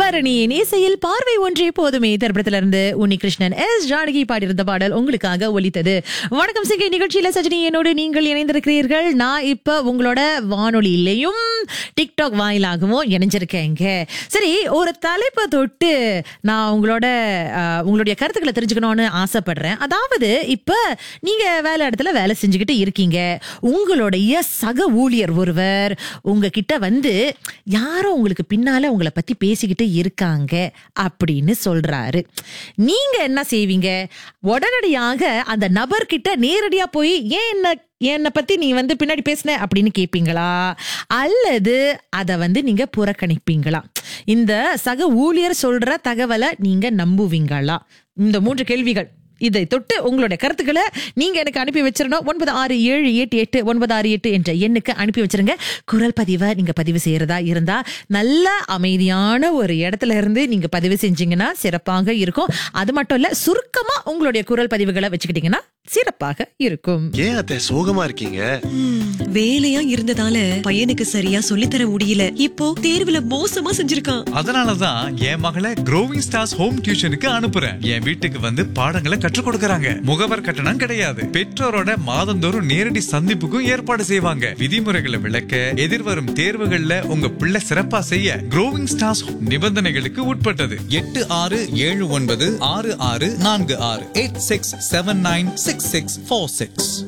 பரணியின் இசையில் பார்வை ஒன்றே போதுமே திரைப்படத்திலிருந்து உன்னிகிருஷ்ணன் எஸ் ஜானகி பாடியிருந்த பாடல் உங்களுக்காக ஒலித்தது வணக்கம் சிங்கை நிகழ்ச்சியில சஜினி என்னோடு நீங்கள் இணைந்திருக்கிறீர்கள் நான் இப்ப உங்களோட வானொலியிலையும் டிக்டாக் வாயிலாகவும் இணைஞ்சிருக்கேங்க சரி ஒரு தலைப்பை தொட்டு நான் உங்களோட அஹ், உங்களுடைய கருத்துக்களை தெரிஞ்சுக்கணும்னு ஆசைப்படுறேன் அதாவது இப்ப நீங்க வேலை இடத்துல வேலை செஞ்சுக்கிட்டு இருக்கீங்க உங்களுடைய சக ஊழியர் ஒருவர் உங்ககிட்ட வந்து யாரோ உங்களுக்கு பின்னால உங்களை பத்தி பேசிக்கிட்டு இருக்காங்க அப்படின்னு சொல்றாரு நீங்க என்ன செய்வீங்க உடனடியாக அந்த நபர்கிட்ட நேரடியா போய் ஏன் என்ன என்னை பத்தி நீ வந்து பின்னாடி பேசின அப்படின்னு கேட்பீங்களா அல்லது அதை வந்து நீங்க புறக்கணிப்பீங்களா இந்த சக ஊழியர் சொல்ற தகவலை நீங்க நம்புவீங்களா இந்த மூன்று கேள்விகள் இதை தொட்டு உங்களுடைய கருத்துக்களை நீங்க எனக்கு அனுப்பி வச்சிடணும் ஒன்பது ஆறு ஏழு எட்டு எட்டு ஒன்பது ஆறு எட்டு என்ற எண்ணுக்கு அனுப்பி வச்சிருங்க குரல் பதிவை நீங்க பதிவு செய்யறதா இருந்தா நல்ல அமைதியான ஒரு இடத்துல இருந்து நீங்க பதிவு செஞ்சீங்கன்னா சிறப்பாக இருக்கும் அது மட்டும் இல்ல சுருக்கமா உங்களுடைய குரல் பதிவுகளை வச்சுக்கிட்டீங்கன்னா சிறப்பாக இருக்கும் ஏன் அத்தை சோகமா இருக்கீங்க வேலையா இருந்ததால பையனுக்கு சரியா சொல்லித்தர முடியல இப்போ தேர்வுல மோசமா செஞ்சிருக்கான் அதனாலதான் என் மகளை க்ரோவிங் ஸ்டார்ஸ் ஹோம் டியூஷனுக்கு அனுப்புறேன் என் வீட்டுக்கு வந்து பாடங்களை கற்றுக் கொடுக்கறாங்க முகவர் கட்டணம் கிடையாது பெற்றோரோட மாதந்தோறும் நேரடி சந்திப்புக்கும் ஏற்பாடு செய்வாங்க விதிமுறைகளை விளக்க எதிர்வரும் தேர்வுகள்ல உங்க பிள்ளை சிறப்பா செய்ய க்ரோவிங் ஸ்டார்ஸ் நிபந்தனைகளுக்கு உட்பட்டது எட்டு ஆறு ஏழு ஒன்பது ஆறு ஆறு நான்கு ஆறு eight six seven nine six six four six